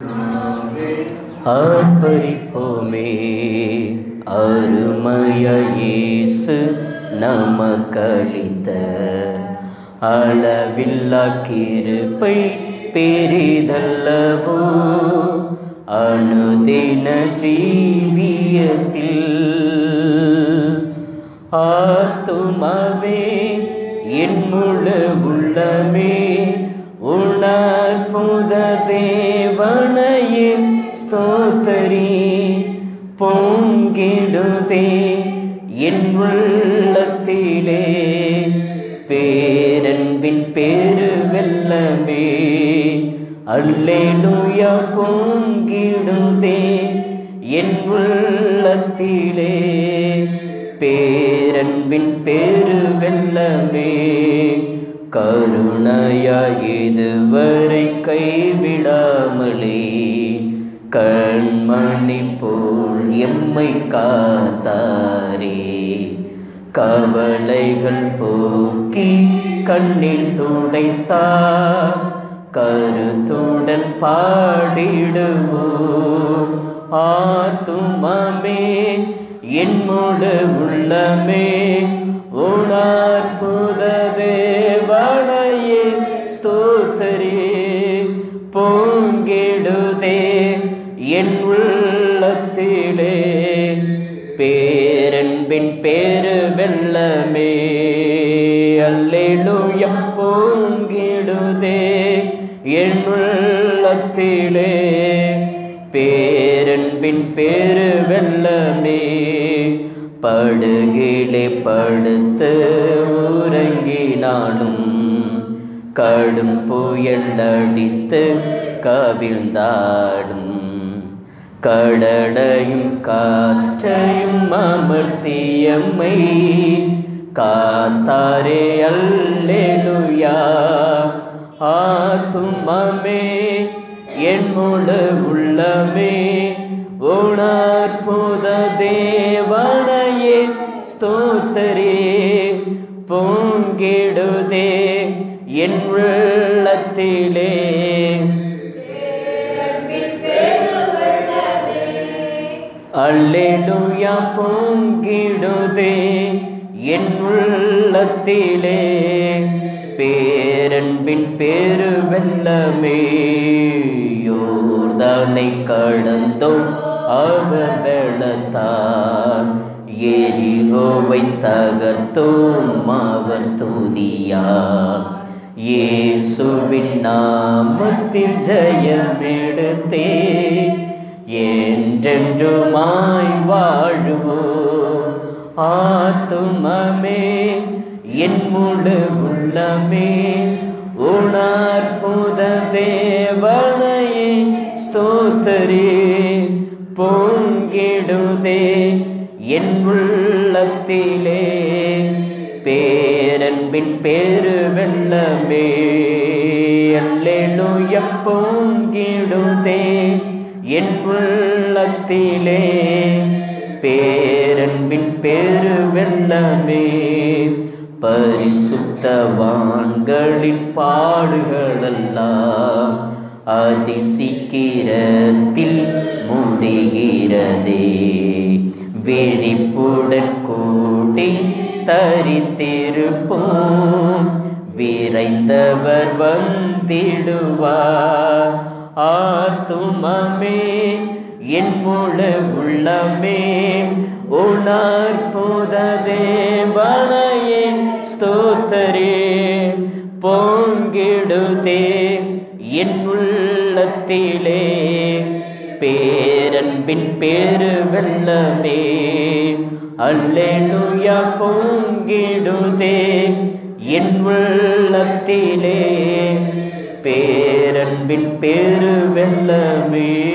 ஆர்ப்பரிப்போமே அருமைய இயேசு நமக்களித்த அளவில்லா கிருபை பெரிதல்லவோ அனுதின ஜீவியத்தில் ஆத்துமாவே என் முழு உள்ளமே உணர்புத தேவனையே ஸ்தோத்தரி பொங்கிடுதே என் உள்ளத்திலே பேரன்பின் பேரு வெல்லமே அல்லேலூயா பொங்கிடுதே என் உள்ளத்திலே பேரன்பின் பேரு வெல்லமே கருணையா இதுவரை கைவிடாமலே கண்மணி போல் எம்மை காத்தாரே கவலைகள் போக்கி கண்ணில் துடைத்தார் கருத்துடன் பாடிடுவோம் ஆத்துமமே என் முழு உள்ளமே உணர்புத தேவனையே ஸ்தோத்தரே பொங்கிடுதே என் உள்ளத்திலே பேரன்பின் பேரு வெல்லமே அல்லேலூயா பொங்கிடுதே என் உள்ளத்திலே பேரன்பின் பேரு வெல்லமே படுகிலே படுத்து உறங்கினாலும் கடும் புயல் அடித்து கவிழ்ந்தாடும் கடலையும் காற்றையும் அமர்த்தியம்மை காத்தாரே அல்லேலுயா ஆத்துமமே என் முழு உள்ளமே உணர்புத தேவனையே ஸ்தோத்தரே பொங்கிடுதே என் உள்ளத்திலே அல்லேலூயா பொங்கிடுதே என் உள்ளத்திலே பேரன்பின் பேரு வெல்லமே யோர்தானை கடந்தோம் அவர் வெள்ளத்தார் எரிகோவை தகர்த்தோம் அவர் துதியா இயேசுவின் நாமத்தில் ஜெயமெடுத்தே என்றென்றுமாய் வாழுவோம் ஆத்துமமே என் முழு உள்ளமே உணர்புத தேவனையே ஸ்தோத்தரே பொங்கிடுதே என் உள்ளத்திலே பேரன்பின் பேரு வெல்லமே அல்லேலூயா பொங்கிடுதே என் உள்ளத்திலே பேரன்பின் பேரு வெல்லமே பரிசுத்தவான்களின் பாடுகளெல்லாம் அதிசீக்கிரத்தில் முடிகிறதே விழிப்புடன் கூடி தரித்திருப்போம் விரைந்தவர் வந்திடுவார் ஆத்துமமே என் முழு உள்ளமே உணர்புத தேவனையே ஸ்தோத்தரே பொங்கிடுதே என் உள்ளத்திலே பேரன்பின் பேரு வெல்லமே அல்லேலூயா பொங்கிடுதே என் உள்ளத்திலே பேரன்பின் பேரு வெல்லமே